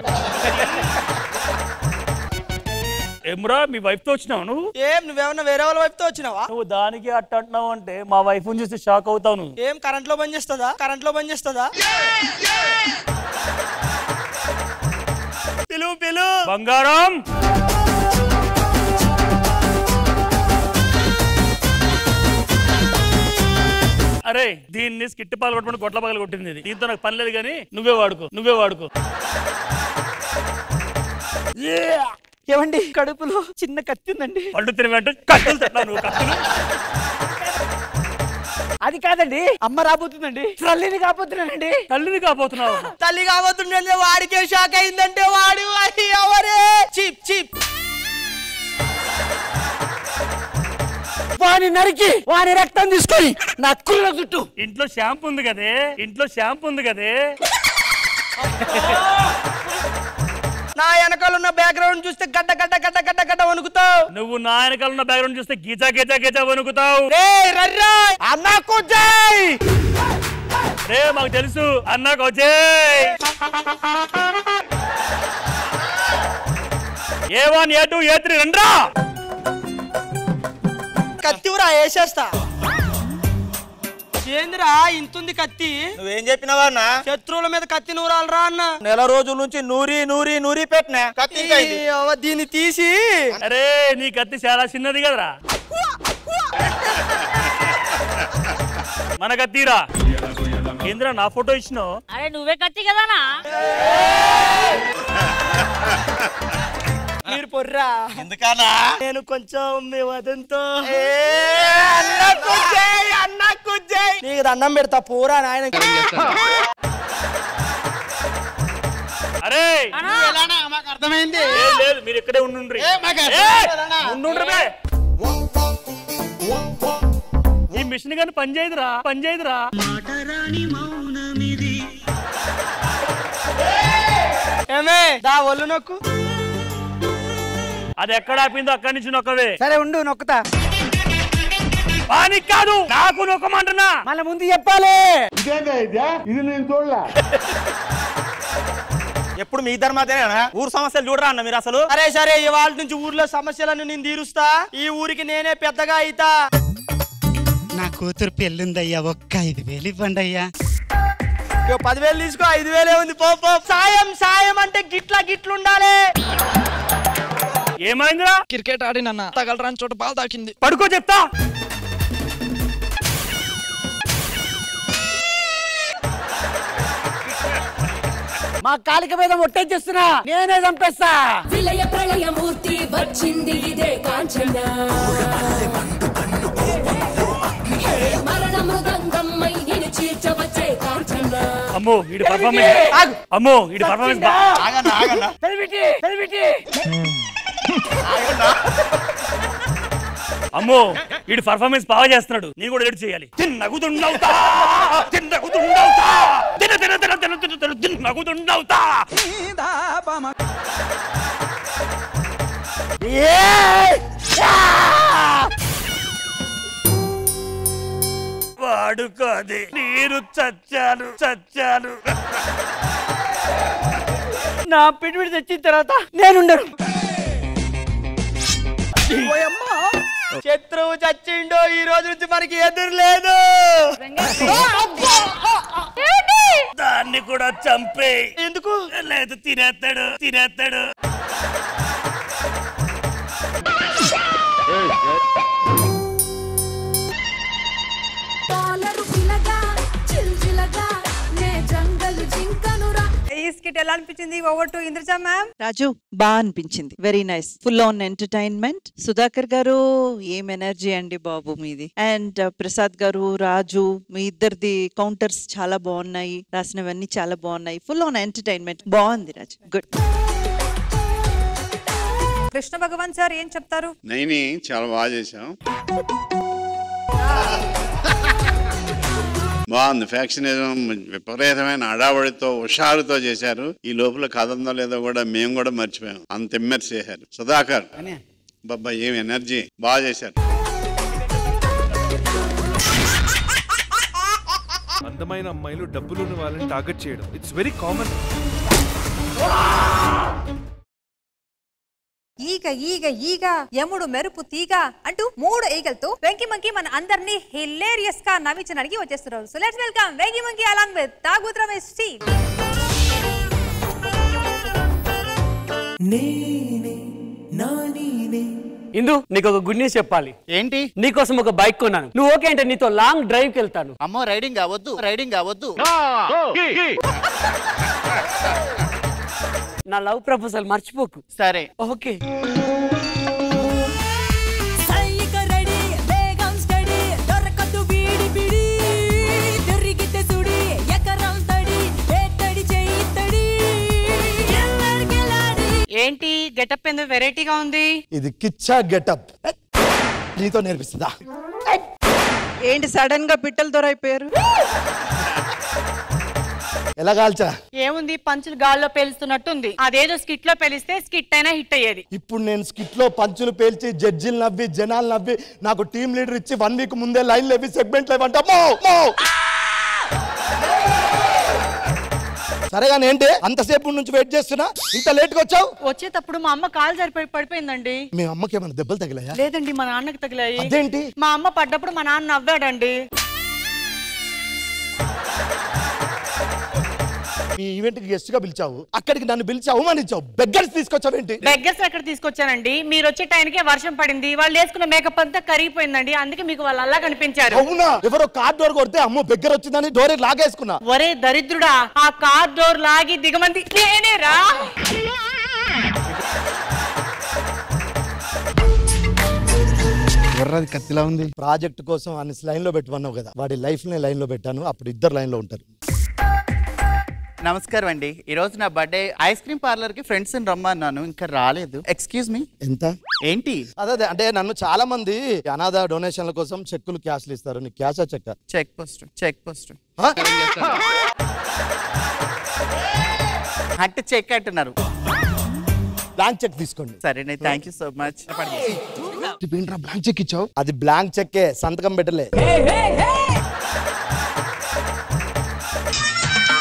ఏమ్రా మీ వైఫ్ తో వచ్చినావు నువ్వు ఏం నువ్వేమన్నా వేరే వాళ్ళ వైపుతో వచ్చినావా నువ్వు దానికి అట్ట అంటున్నావు అంటే మా వైఫ్ చూసి షాక్ అవుతావు నువ్వు ఏం కరెంట్ లో బంద్ చేస్తుందా కరెంట్ లో బంద్ చేస్తుందా పిలువు పిలువు బంగారం అరే దీన్ని స్కిట్టి పాలు కొట్టుకుని గొడ్ల పగలు కొట్టింది ఇది. దీంతో నాకు పని లేదు కానీ నువ్వే వాడుకో నువ్వే వాడుకో ఏమండి కడుపులో చిన్న కత్తి ఉందండి పళ్ళు తినమంటే కత్తులు తిన్నావు నువ్వు కత్తులు అది కాదండి అమ్మ రాబోతుందండి తల్లిని కాపోతున్నానండి తల్లిని కాబోతున్నావు తల్లి కాబోతుండే వాడికే షాక్ అయిందంటే వాడు అది ఎవరే చిప్ చిప్ వాని నరికి వాని రక్తం తీసుకొని నా కుళ్ళ చుట్టూ ఇంట్లో షాంపూ ఉంది కదే ఇంట్లో షాంపూ ఉంది కదే నా వెనకాల ఉన్న బ్యాక్గ్రౌండ్ చూస్తే గడ్డ గడ్డ గడ్డ గడ్డ గడ్డ వణుకుతావు నువ్వు నా వెనకాల ఉన్న బ్యాక్గ్రౌండ్ చూస్తే గీచా గీచా గీచా వణుకుతావు రర్రా అన్నకు జై రే మాకు తెలుసు అన్నాకు వచ్చేయ్ A one A two A three రండ్రా కత్తివురా వేసేస్తా ఏందిరా ఇంతుంది కత్తి నువ్వేం చెప్పినావా అన్న శత్రువుల మీద కత్తి నూరాలరా అన్న నెల రోజుల నుంచి నూరి నూరి నూరి పెట్టినా కత్తి ఇంకా ఇది. ఈ అవ్వ దీన్ని తీసి అరే నీ కత్తి చాలా చిన్నది కదరా మన కత్తిరా ఏంద్రా నా ఫోటో ఇచ్చినావు అరే నువ్వే కత్తి కదానా మీరు పొర్రా ఎందుకన్నా నేను కొంచెం మీ వదంతో అన్నకు జై నీకు దండం పెడతా పోరా నాయన అరే మాకు అర్థమైంది లేదు, లేదు మీరు ఇక్కడే ఉండుండ్రి ఏ, మాకు అర్థం ఏయ్! కాదన్నా. ఉండుండ్రి బే. ఈ మిషన్ కానీ పని చేయదురా పని చేయదురా ఏమే దా ఒళ్ళు నొక్కు అది ఎక్కడ ఆపిందో అక్కడి నుంచి నొక్కవే సరే ఉండు నొక్కుతా పానికి కాదు నాకు నొక్కమంటున్నా మళ్ళీ ముందు చెప్పాలి ఇది నేను చూడలే ఎప్పుడు మీ ఇద్దరు మాత్రమేనా ఊరు సమస్యలు చూడరా అన్న మీరు అసలు అరే సరే ఇవాళ నుంచి ఊర్లో సమస్యలను నేను తీరుస్తా ఈ ఊరికి నేనే పెద్దగా అయితా నా కూతురు పెళ్ళుందయ్యా ఒక్క ఐదు వేలు ఇవ్వండి అయ్యా ఇగో పదివేలు తీసుకో ఐదు వేలే ఉంది పో పో సాయం సాయం అంటే గిట్ల గిట్లు ఉండాలి ఏమైందిరా క్రికెట్ ఆడినన్న తగలరాని చోట బాల్ తాకింది పడుకో చెప్తా మా కాలిక మీద ఒట్టేస్తున్నా నేనే చంపేస్తా విలయ ప్రళయ మూర్తి వచ్చింది ఇదే కాంచన హే, మరణ మృదంగమ్మై నిన్ను చీల్చవచ్చే కాంచన అమ్మో వీడి పర్ఫార్మెన్స్ అమ్మో వీడి పర్ఫార్మెన్స్ పెరిమిటి పెరిమిటి అమ్మో వీడి పర్ఫార్మెన్స్ బాగా చేస్తున్నాడు నేను కూడా ఎడిట్ చేయాలి తిన్నగుతుండవుతా తిన్నగుతుండవుతా తిన తిన తిన తిన తిన తిన తిన్నగుతుండవుతా వాడుకోది నేను చచ్చాను చచ్చాను నా పిడిపిడి తెచ్చిన తర్వాత నేనుండను శత్రువు చచ్చిండో ఈ రోజు నుంచి మనకి ఎదురు లేదు దాన్ని కూడా చంపే ఎందుకు లేదు తినేస్తాడు తినేస్తాడు పాలరు పిలగా చిల్చిలగా నే జంగలు జింకనురా ఈ స్కిట్ ఎలా అనిపించింది over to Indraja ma'am Raju బాగా అనిపించింది very nice full on entertainment Sudhakar garu ఏం ఎనర్జీ అండి బాబు మీది అండ్ ప్రసాద్ గారు రాజు మీ ఇద్దరిది కౌంటర్స్ చాలా బాగున్నాయి రాసినవన్నీ చాలా బాగున్నాయి ఫుల్ ఆన్ ఎంటర్టైన్మెంట్ బాగుంది రాజు గుడ్ కృష్ణ భగవాన్ సార్ ఏం చెప్తారు నైని చాలా బాగా చేశాం బాగుంది ఫ్యాక్షనిజం విపరీతమైన అడావడితో హుషారుతో చేశారు ఈ లోపల కథ ఉందో లేదో కూడా మేము కూడా మర్చిపోయాం అంత ఇమ్మర్స్ చేశారు సుధాకర్ బాబా ఏం ఎనర్జీ బాగా చేశారు అందమైన అమ్మాయిలు డబ్బులున్న వాళ్ళని టార్గెట్ చేయడం ఇట్స్ వెరీ కామన్ ఈగ ఈగ ఈగ యముడు మెరుపు తీగ అంటూ మూడు ఈగలతో వెంకి మంకి మన అందరినీ హిలేరియస్ గా నవ్వించడానికి వచ్చేస్తున్నారు so let's welcome Venky monkey along with Thagubothu Ramesh స్టీవ్ ఇందు నీకు ఒక గుడ్ న్యూస్ చెప్పాలి ఏంటి నీకోసం ఒక బైక్ కొన్నాను నువ్వు ఓకే అంటే నీతో లాంగ్ డ్రైవ్ కి వెళ్తాను అమ్మో రైడింగ్ అవద్దు రైడింగ్ అవద్దు నా లవ్ ప్రపోజల్ మర్చిపోకు సరే ఓకే సైనిక రెడీ వేగం స్టడీ దొరకదు వీడి బిడి తిరిగితే సుడి ఎకరం తడి వేటడి చేయి తడి ఎల్లరికెలాడి ఏంటి గెటప్ ఎందుకు వెరైటీగా ఉంది ఇది కిచ్చా గెటప్ నీతో నేర్పిస్తుందా ఏంటి సడన్ గా పిట్టల దొర అయిపోయారు ఎలా కాల్చా ఏముంది పంచులు గాల్లో పేలుస్తున్నట్టుంది అదేదో స్కిట్ లో పేలిస్తే స్కిట్ అయినా హిట్ అయ్యేది ఇప్పుడు నేను స్కిట్ లో పంచులు పేల్చి జడ్జిలు నవ్వి జనాలు నవ్వి నాకు టీం లీడర్ ఇచ్చి వన్ వీక్ ముందే లైన్ లేవి సెగ్మెంట్ లేవంట మో మో సరే కానీ ఏంటి అంతసేపు నుంచి వెయిట్ చేస్తున్నా ఇంత లేట్ గా వచ్చావు వచ్చేటప్పుడు మా అమ్మ కాలు సరిపోయి పడిపోయిందండి మీ అమ్మకి ఏమైనా దెబ్బలు తగిలాయా లేదండి మా నాన్నకి తగిలాయి అదేంటి? మా అమ్మ పడ్డప్పుడు మా నాన్న నవ్వాడండి మీ ఈవెంట్ కి గెస్ట్ గా పిలిచావు అక్కడికి నన్ను పిలిచి అవమానించావు బెగ్గర్స్ తీసుకొచ్చావేంటి బెగ్గర్స్ ఎక్కడ తీసుకొచ్చానండి మీరు వచ్చే టైంకే వర్షం పడింది వాళ్ళు వేసుకున్న మేకప్ అంతా కరిగిపోయిందండి అందుకే మీకు వాళ్ళు అలా కనిపించారు అవునా ఎవరో కార్ డోర్ కొడితే అమ్మో బెగ్గర వచ్చిందని డోర్ లాగేసుకున్నా ఒరే దరిద్రుడా ఆ కార్ డోర్ లాగి దిగమంది నేనేరా ఎర్రది కత్తిలా ఉంది ప్రాజెక్ట్ కోసం అన్ని లైన్ లో పెట్టమన్నావు కదా వాడి లైఫ్ ని లైన్ లో పెట్టాను అప్పుడు ఇద్దరు లైన్ లో ఉంటారు నమస్కారం అండి ఈ రోజు నా బర్త్డే ఐస్ క్రీమ్ పార్లర్ కి ఫ్రెండ్స్ రమ్మన్నాను ఇంకా రాలేదు ఎక్స్క్యూజ్ మీ ఎంత ఏంటి అదే అదే అంటే నన్ను చాలా మంది అనాథ డొనేషన్ల కోసం చెక్కులు క్యాష్లు ఇస్తారు నీకు క్యాషా చెక్క చెక్ పోస్ట్ చెక్ పోస్ట్ అంటే చెక్ అంటున్నారు బ్లాంక్ చెక్ తీసుకోండి సరే thank you so much blank cheque ఇచ్చావు అది బ్లాంక్ చెక్కే సంతకం పెట్టలే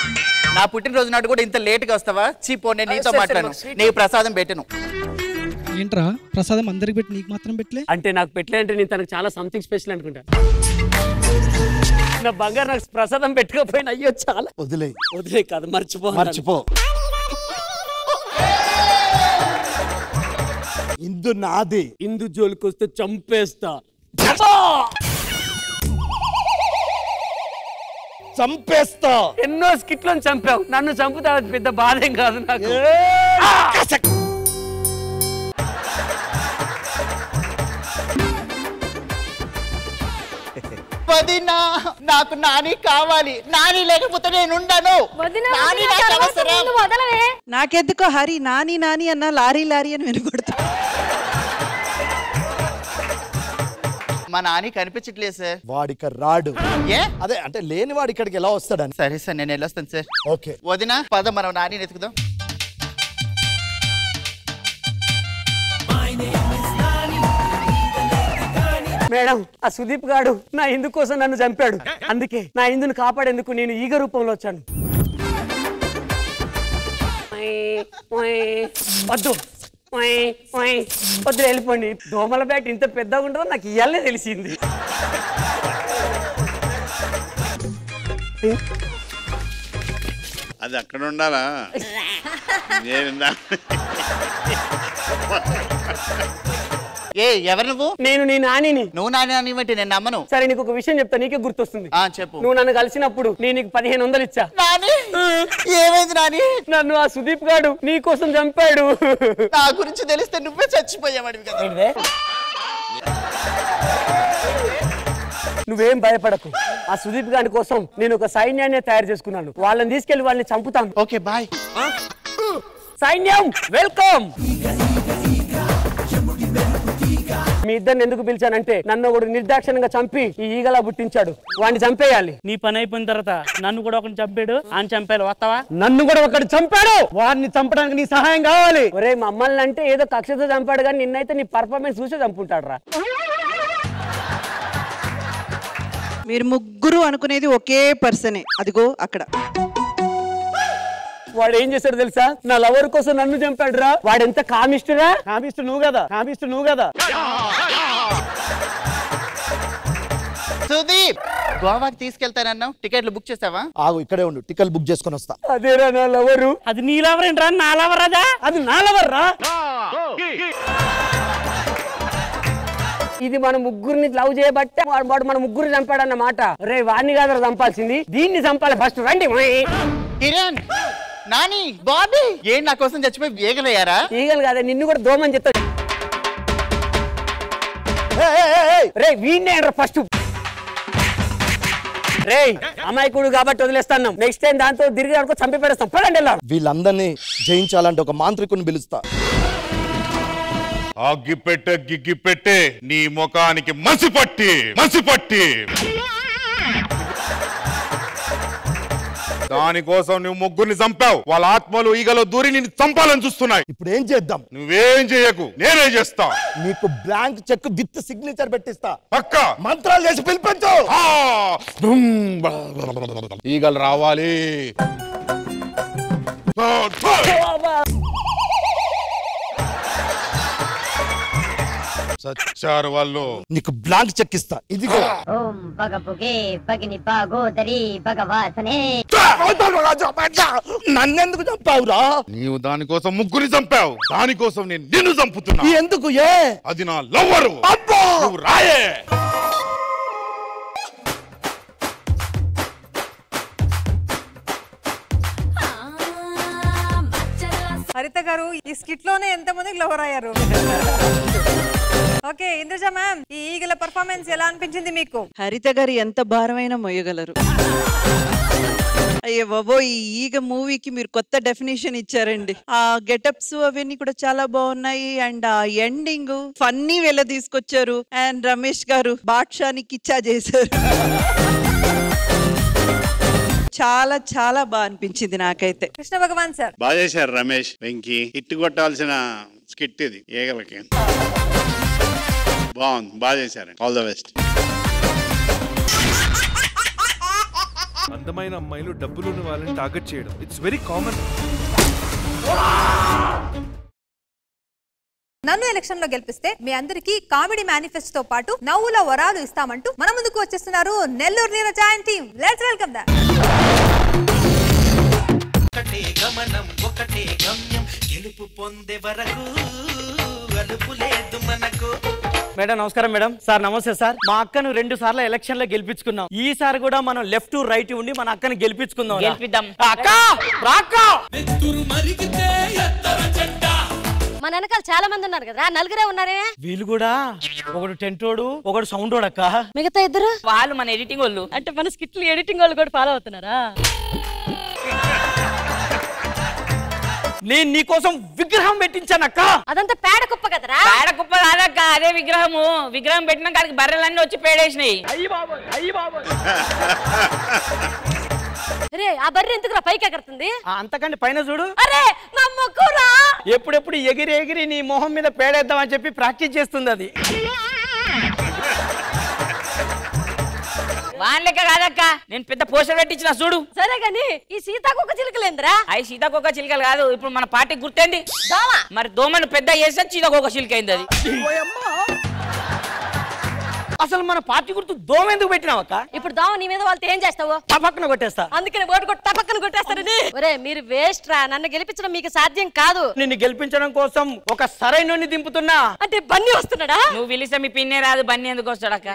నా పుట్టినరోజు నాడు కూడా ఇంత లేట్ గా వస్తావా చీపో నేను నీతో సరే, సరే, మాట్లాడను sweet. నీకు ప్రసాదం పెట్టను ఏంట్రా ప్రసాదం అందరికి పెట్టి నీకు మాత్రం పెట్టలే అంటే నాకు పెట్టలే అంటే నేను తనకు చాలా సంథింగ్ స్పెషల్ అనుకుంటా నా బంగారు నాకు ప్రసాదం పెట్టుకోపోయిన అయ్యో చాలా వదిలే వదిలే కాదు మర్చిపో మర్చిపో ఇందు నాది ఇందు జోలికి వస్తే చంపేస్తా చంపేస్తా ఎన్నో స్కిట్లను చంపావు నన్ను చంపుతా అది పెద్ద బాధ ఏం కాదు నాకు వదినా నాకు నాని కావాలి నాని లేకపోతే నేను ఉండను నాని నాకు అవసరం నాకెందుకో హరి నాని నాని అన్న లారీ లారీ అని వినకూడదు మా నాని కనిపించట్లేదు సార్ వాడిక రాడు ఏ అదే అంటే లేని వాడు ఇక్కడికి ఎలా వస్తాడని సరే సార్ నేను వెళ్ళొస్తాను సార్ ఓకే వదినా పద మనం నాని ఎత్తుకుదాం మేడం ఆ సుదీప్ గాడు నా ఇందు కోసం నన్ను చంపాడు అందుకే నా ఇందును కాపాడేందుకు నేను ఈగ రూపంలో వచ్చాను వద్దు వద్దు వెళ్ళిపోండి దోమల బ్యాట్ ఇంత పెద్దగా ఉంటుందో నాకు ఇయ్యాలనే తెలిసింది అది అక్కడ ఉండాలా నేను ఏ ఎవరు నువ్వు నేను నీ నానిని నువ్వు నాని నాని బట్టి నేను నమ్మను సరే నీకు ఒక విషయం చెప్తా నీకే గుర్తొస్తుంది ఆ చెప్పు నువ్వు నన్ను కలిసినప్పుడు నేను నీకు పదిహేను వందలు ఇచ్చా నాని ఏమైంది నాని నన్ను ఆ సుదీప్ గాడు నీ కోసం చంపాడు నా గురించి తెలిస్తే నువ్వే చచ్చిపోయావాడివి కదా నువ్వేం భయపడకు ఆ సుదీప్ గారి కోసం నేను ఒక సైన్యాన్ని తయారు చేసుకున్నాను వాళ్ళని తీసుకెళ్లి వాళ్ళని చంపుతాను ఓకే బాయ్ సైన్యం వెల్కమ్ మీ ఇద్దరిని ఎందుకు పిలిచానంటే నన్ను ఒకడు నిర్దాక్షిణంగా చంపి ఈ ఈగలా పుట్టించాడు వాడిని చంపేయాలి నీ పని అయిపోయిన తర్వాత నన్ను కూడా ఒకరిని చంపాడు ఆయన చంపాడు వస్తావా నన్ను కూడా ఒకడు చంపాడు వాడిని చంపడానికి నీ సహాయం కావాలి ఒరే మమ్మల్ని అంటే ఏదో కక్షతో చంపాడు కానీ నిన్నైతే నీ పర్ఫార్మెన్స్ చూసే చంపుంటాడు రా మీరు ముగ్గురు అనుకునేది ఒకే పర్సనే అదిగో అక్కడ వాడు ఏం చేశాడు తెలుసా నా లవర్ కోసం నన్ను చంపాడు రా వాడు ఎంత కామిస్టురా కామిస్టు నువ్వు కదా కామిస్టు నువ్వు కదా సుదీప్ గోవాకి తీసుకెళ్తానన్నావు టికెట్లు బుక్ చేసావా ఆగు ఇక్కడే ఉండు టికెట్ బుక్ చేసుకొని వస్తా అదేరా నా లవరు అది నీ లవర్ ఏంట్రా నా లవర్ అదా అది నా లవర్ రా ఇది మన ముగ్గురిని లవ్ చేయబట్టే వాడు వాడు మన ముగ్గురు చంపాడన్నమాట రే వాడిని కాదు చంపాల్సింది దీన్ని చంపాలి ఫస్ట్ రండి కిరణ్ నాని బాబీ ఏంటి నా కోసం చచ్చిపోయి వేగలయ్యారా ఈగలు కాదే నిన్ను కూడా దోమని చెప్తా రే వీణ్ణే ఫస్ట్ రే అమాయకుడు కాబట్టి వదిలేస్తాను నెక్స్ట్ టైం దాంతో తిరిగి అనుకో చంపి పెడతాం పడండి వెళ్దాం వీళ్ళందరినీ జయించాలంటే ఒక మాంత్రికుని పిలుస్తా అగ్గి పెట్టే గిగ్గి పెట్టే నీ ముఖానికి మసి పట్టి మసి పట్టి దానికోసం నువ్వు ముగ్గురిని చంపావు వాళ్ళ ఆత్మలు ఈగలో దూరి నిన్ను చంపాలని చూస్తున్నాయి ఇప్పుడు ఏం చేద్దాం నువ్వేం చేయకు నేనే చేస్తా నీకు బ్లాంక్ చెక్ విత్ సిగ్నేచర్ పెట్టిస్తా పక్క మంత్రాలు చేసి పిలిపించు ఆ! డుమ్ బా బా బా బా బా. ఈగలు రావాలి ఆ, థా! సచ్చారు వాళ్ళు నీకు బ్లాంక్ చెక్ ఇస్తా ఇదిగో ఓం పగపుగే పగిని పాగోదరి భగవాసనే నన్నెందుకు చంపావురా నీవు దానికోసం ముగ్గురిని చంపావు దానికోసం నేను నిన్ను చంపుతున్నా ఎందుకు ఏ అది నా లవ్వరు నువ్వు రాయే హరిత గారు ఈ స్కిట్ లోనే ఎంత మందికి లవర్ అయ్యారు ఓకే ఇంద్రజ మ్యామ్ ఈ ఈగల పర్ఫార్మెన్స్ ఎలా అనిపించింది మీకు హరిత గారు ఎంత భారమైన మొయ్యగలరు అయ్యో బాబో ఈ ఈగ మూవీకి మీరు కొత్త డెఫినేషన్ ఇచ్చారండి ఆ గెటప్స్ అవన్నీ కూడా చాలా బాగున్నాయి అండ్ ఆ ఎండింగ్ ఫన్నీ వెళ్ళ తీసుకొచ్చారు అండ్ రమేష్ గారు బాద్షాని కిచ్చా చేశారు చాలా చాలా బాగా అనిపించింది నాకైతే కృష్ణ భగవాన్ సార్ బాగా చేశారు రమేష్ వెంకీ ఇట్టు కొట్టాల్సిన స్కిట్ ఇది ఈగలకి బాగుంది బాగా చేశారు ఆల్ ద బెస్ట్ అందమైన అమ్మాయిలు డబ్బులున్న వాళ్ళని టార్గెట్ చేయడం ఇట్స్ వెరీ కామన్ నన్ను ఎలక్షన్ లో గెలిపిస్తే మీ అందరికి కామెడీ మేనిఫెస్టో పాటు నవ్వుల వరాలు ఇస్తామంటూ మన ముందుకు వచ్చేస్తున్నారు Nellore Neeraja and team let's welcome దా ఒకటే గమనం ఒకటే గమ్యం గెలుపు పొందే వరకు అలుపు లేదు మనకు మేడం నమస్కారం మేడం సార్ నమస్తే సార్ మా అక్కను రెండు సార్లు ఎలక్షన్ లో గెలిపించుకున్నాం ఈసారి కూడా మనం లెఫ్ట్ రైట్ ఉండి మన అక్కని గెలిపించుకుందాం రా. గెలిపిద్దాం. అక్క రా అక్క మన వెనకాల చాలా మంది ఉన్నారు కదా నలుగురే ఉన్నారే వీళ్ళు కూడా ఒకడు టెంటోడు ఒకడు సౌండ్ అక్క మిగతా ఇద్దరు వాళ్ళు మన ఎడిటింగ్ వాళ్ళు అంటే మన స్కిట్లు ఎడిటింగ్ వాళ్ళు కూడా ఫాలో అవుతున్నారా నేను నీకోసం విగ్రహం పెట్టించానక్క అదంతా పేడ కుప్ప కదరా పేడ కుప్ప కాదక్క అదే విగ్రహము విగ్రహం పెట్టిన కాడికి బర్రెలన్నీ వచ్చి పేడేసినాయి రే ఆ బర్రె ఎందుకురా పైకి ఎగరుతుంది ఆ, అంతకంటే పైన చూడు అరే నా మొక్కురా ఎప్పుడెప్పుడు ఎగిరి ఎగిరి నీ మొహం మీద పేడేద్దామని చెప్పి ప్రాక్టీస్ చేస్తుంది అది వాళ్ళ లెక్క కాదక్క నేను పెద్ద పోస్టర్ పెట్టించిన చూడు సరే గాని ఈ సీతాకొక చిలుకలేందిరా అవి సీతాకోక చిలుకలు కాదు ఇప్పుడు మన పార్టీ గుర్తేంది దోమ మరి దోమను పెద్ద చేస్తే సీతాకోక చిలుక అయింది అది అసలు మన పార్టీ గుర్తు దోమ ఎందుకు పెట్టినావక్క ఇప్పుడు దోమ నీ మీద వాళ్ళతో ఏం చేస్తావు పక్కన కొట్టేస్తా అందుకని ఓటు కొట్టి టపక్కన కొట్టేస్తారని ఒరే మీరు వేస్ట్ రా నన్ను గెలిపించడం మీకు సాధ్యం కాదు నిన్ను గెలిపించడం కోసం ఒక సరైన దింపుతున్నా అంటే బన్నీ వస్తున్నాడా నువ్వు పిలిస్తే మీ పిన్నే రాదు బన్నీ ఎందుకు వస్తాడక్క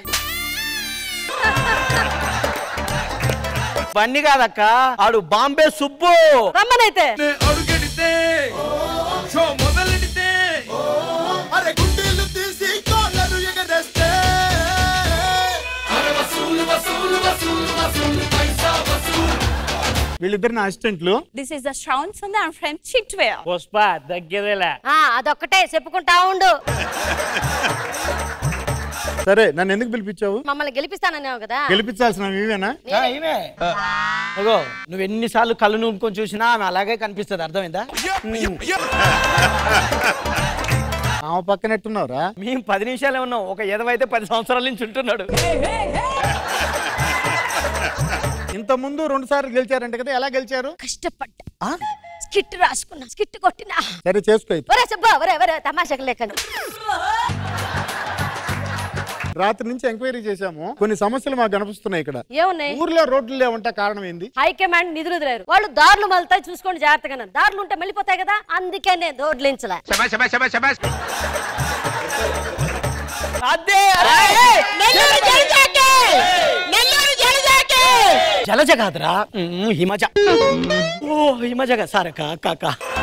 బన్నీ కాదక్క ఆడు బాంబే సుబ్బు రమ్మనైతే అడుగెడితే షో మొదలెడితే అరే గుండెలు తీసి కాళ్ళను ఎగరేస్తే అరే వసూలు వసూలు వసూలు వసూలు పైసా వసూలు వీళ్ళిద్దరు నా అసిస్టెంట్లు this is the sounds and I friend chit where Pushpa దగ్గరేలా ఆ అదొక్కటే చెప్పుకుంటా ఉండు సరే నన్ను ఎందుకు పిలిపించావు మమ్మల్ని గెలిపిస్తానన్నావు కదా గెలిపించాల్సిన ఇవేనా అగో నువ్వు ఎన్నిసార్లు కళ్ళు నూపుకొని చూసినా ఆమె అలాగే కనిపిస్తుంది అర్థమైందా ఆమె పక్కనెట్టున్నావురా మేము పది నిమిషాలే ఉన్నాం ఒక ఎదవైతే పది సంవత్సరాల నుంచి ఉంటున్నాడు ఇంత ముందు రెండు సార్లు గెలిచారంట కదా ఎలా గెలిచారు కష్టపడ్డా స్కిట్ రాసుకున్నా స్కిట్ కొట్టినా సరే చేసుకో అయితే. ఒరే సుబ్బా ఒరే ఒరే తమాషకు లేకను రాత్రి నుంచి ఎంక్వైరీ చేశాము కొన్ని సమస్యలు మాకు కనిపిస్తున్నాయి ఇక్కడ ఏమున్నాయి ఊర్లో రోడ్లు లేవంట కారణం ఏంది హైకమాండ్ నిధులు వదిలేరు వాళ్ళు దారులు మలుతాయి చూసుకోండి జాగ్రత్తగా అన్నారు. దారులు ఉంటే వెళ్ళిపోతాయి కదా అందుకే నేను దోడ్లించలే అదే జలజ కాదురా ఉమ్, హిమజ ఓ హిమజ కాదు సార్ కాక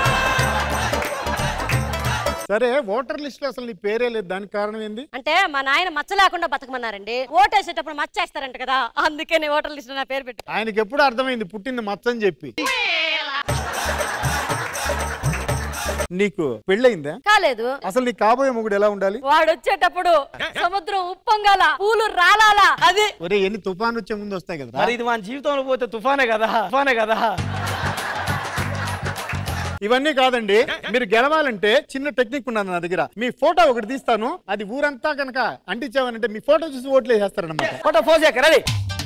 సరే ఓటర్ లిస్ట్ లో అసలు నీ పేరే లేదు దానికి కారణం ఏంది అంటే మా నాయన మచ్చ లేకుండా బతకమన్నారండి ఓటేసేటప్పుడు మచ్చ వేస్తారంట కదా అందుకే నేను ఓటర్ లిస్ట్ నా పేరు పెట్టి ఆయనకి ఎప్పుడు అర్థమైంది పుట్టింది మచ్చని చెప్పి నీకు పెళ్ళయిందా కాలేదు అసలు నీ కాబోయే మొగుడు ఎలా ఉండాలి వాడు వచ్చేటప్పుడు సముద్రం ఉప్పొంగాల పూలు రాలాలా అది ఒరే ఎన్ని తుఫాను వచ్చే ముందు వస్తాయి కదా మరి ఇది మన జీవితంలో పోతే తుఫానే కదా తుఫానే కదా ఇవన్నీ కాదండి మీరు గెలవాలంటే చిన్న టెక్నిక్ ఉన్నది నా దగ్గర మీ ఫోటో ఒకటి తీస్తాను అది ఊరంతా కనుక అంటించామనంటే మీ ఫోటో చూసి ఓట్లు వేసేస్తారన్నమాట ఫోటో ఫోజ్ రెడీ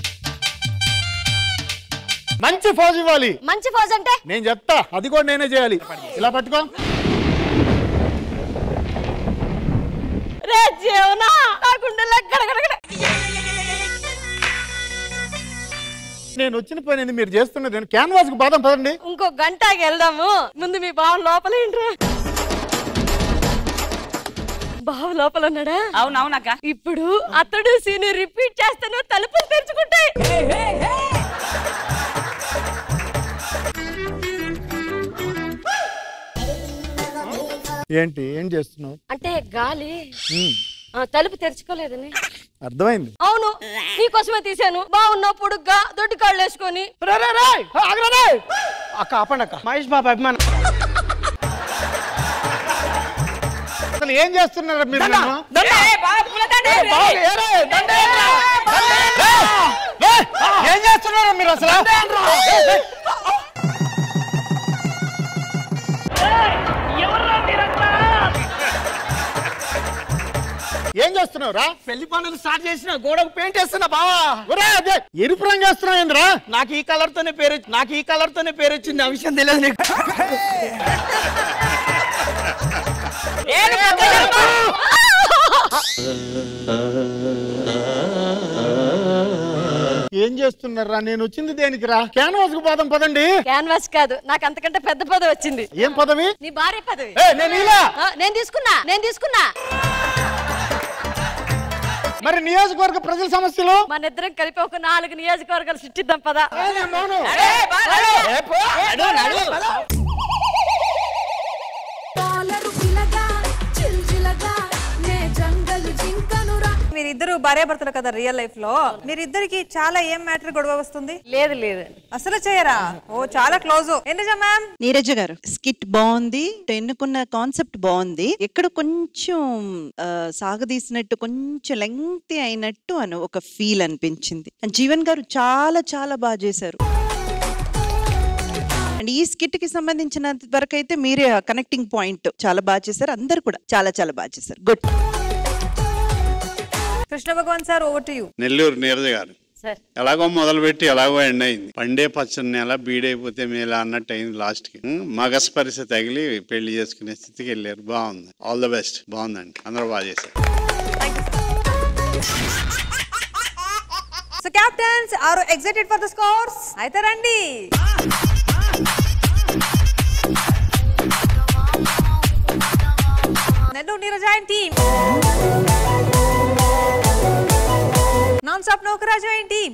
మంచి ఫోజ్ ఇవ్వాలి మంచి ఫోజ్ అంటే నేను చెప్తా అది కూడా నేనే చేయాలి ఇలా పట్టుకో రే జీవనా నా గుండెల్లో గడగడగడ నేను వచ్చిన పని ఏంది మీరు చేస్తున్నది క్యాన్వాస్ కు బాదం పదండి ఇంకో గంటకి వెళ్దాము ముందు మీ బావ లోపల ఏంట్రా బావ లోపల ఉన్నాడా అవునవునక్క ఇప్పుడు అతడు సీన్ రిపీట్ చేస్తాను తలుపులు తెరుచుకుంటాయి ఏంటి ఏం చేస్తున్నావు అంటే గాలి ఉమ్, ఆ, తలుపు తెరుచుకోలేదని అర్థమైంది అవును నీకోసమే తీసాను బాగున్నావు పొడుగ్గా దొడ్డి కాళ్ళు వేసుకొని అక్క ఆపండి అక్క మహేష్ బాబు అభిమానం అసలు ఏం చేస్తున్నారా మీరు దండ, నన్ను? దండ. ఏ, బాగా పూల దండ ఏ, ఏంటి? బాగా ఏరే, దండ ఏంట్రా? ఏ, ఏ, ఏం చేస్తున్నారు మీరు అసలు ఏం చేస్తున్నావు రా పెళ్లి పనులు స్టార్ట్ చేసిన గోడకు పెయింట్ వేస్తున్నా బావా ఒరే, అదే ఎరుపు రంగు వేస్తున్నావు ఏంద్రా నాకు ఈ కలర్ తోనే పేరు వచ్చి- నాకు ఈ కలర్ తోనే పేరు వచ్చింది ఆ విషయం తెలియదు నీకు ఏం చేస్తున్నారా నేను వచ్చింది దేనికి రా క్యాన్వాస్ కు పోదాం పదండి క్యాన్వాస్ కాదు నాకు అంతకంటే పెద్ద పదవి వచ్చింది ఏం పదవి నీ భార్య పదవి ఏ, నేను ఇలా. ఆ, నేను తీసుకున్నా నేను తీసుకున్నా మరి నియోజకవర్గ ప్రజల సమస్యలు మన ఇద్దరం కలిపి ఒక నాలుగు నియోజకవర్గాలు సృష్టిద్దాం పదా మీరిద్దరు భార్యాభర్తలు కదా రియల్ లైఫ్ లో మీరిద్దరికి చాలా ఏం మ్యాటర్ గొడవ వస్తుంది లేదు లేదు అసలు చేయరా ఓ చాలా క్లోజ్ ఏంటా మ్యామ్ నీరజ గారు స్కిట్ బాగుంది ఎన్నుకున్న కాన్సెప్ట్ బాగుంది ఎక్కడ కొంచెం ఆ, సాగదీసినట్టు కొంచెం లెంగ్తీ అయినట్టు అని ఒక ఫీల్ అనిపించింది And జీవన్ గారు చాలా చాలా బాగా చేశారు అండ్ ఈ స్కిట్ కి సంబంధించిన వరకు అయితే మీరే కనెక్టింగ్ పాయింట్ చాలా బాగా చేశారు అందరు కూడా చాలా చాలా బాగా చేశారు good Krishna Bhagavan sir over to you Nellore Neeraja garu sir ఎలాగో మొదలుపెట్టి ఎలాగో ఎండ్ అయింది పండే పచ్చని నెల బీడైపోతే మేలా అన్నట్టు అయింది లాస్ట్ కి ఉం, మగస్ పరిస్థితి తగిలి పెళ్లి చేసుకునే స్థితికి వెళ్ళారు బాగుంది ఆల్ ద బెస్ట్ బాగుందండి అందరూ బాగా చేశారు so captains are excited for the scores అయితే రండి నెల్లూరు నీరజాయన్ టీమ్ నాన్ స్టాప్ నౌకరాజు అయిన టీమ్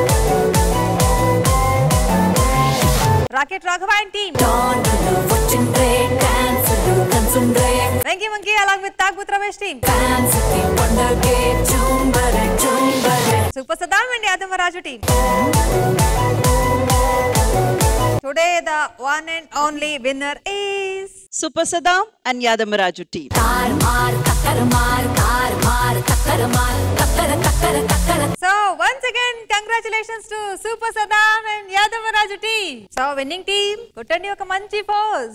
రాకెట్ రాఘవాయన్ team Venky monkey along with Thagubothu Ramesh team super Saddam and Yadavaraju team today the one and only winner is super Saddam and Yadamaraju team so once again congratulations to super Saddam and Yadavaraju team so winning team కొట్టండి ఒక మంచి pose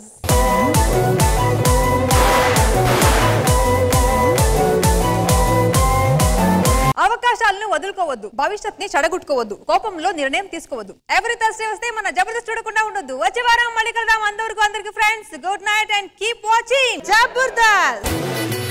అవకాశాలను వదులుకోవద్దు భవిష్యత్ ని చెడగొట్టుకోవద్దు కోపంలో నిర్ణయం తీసుకోవద్దు ఎవరి థర్స్డే వస్తే మన జబర్దస్త్ చూడకుండా ఉండొద్దు వచ్చే వారం మళ్ళీ కలుద్దాం అందరికీ అందరికి friends good night and keep watching Jabardasth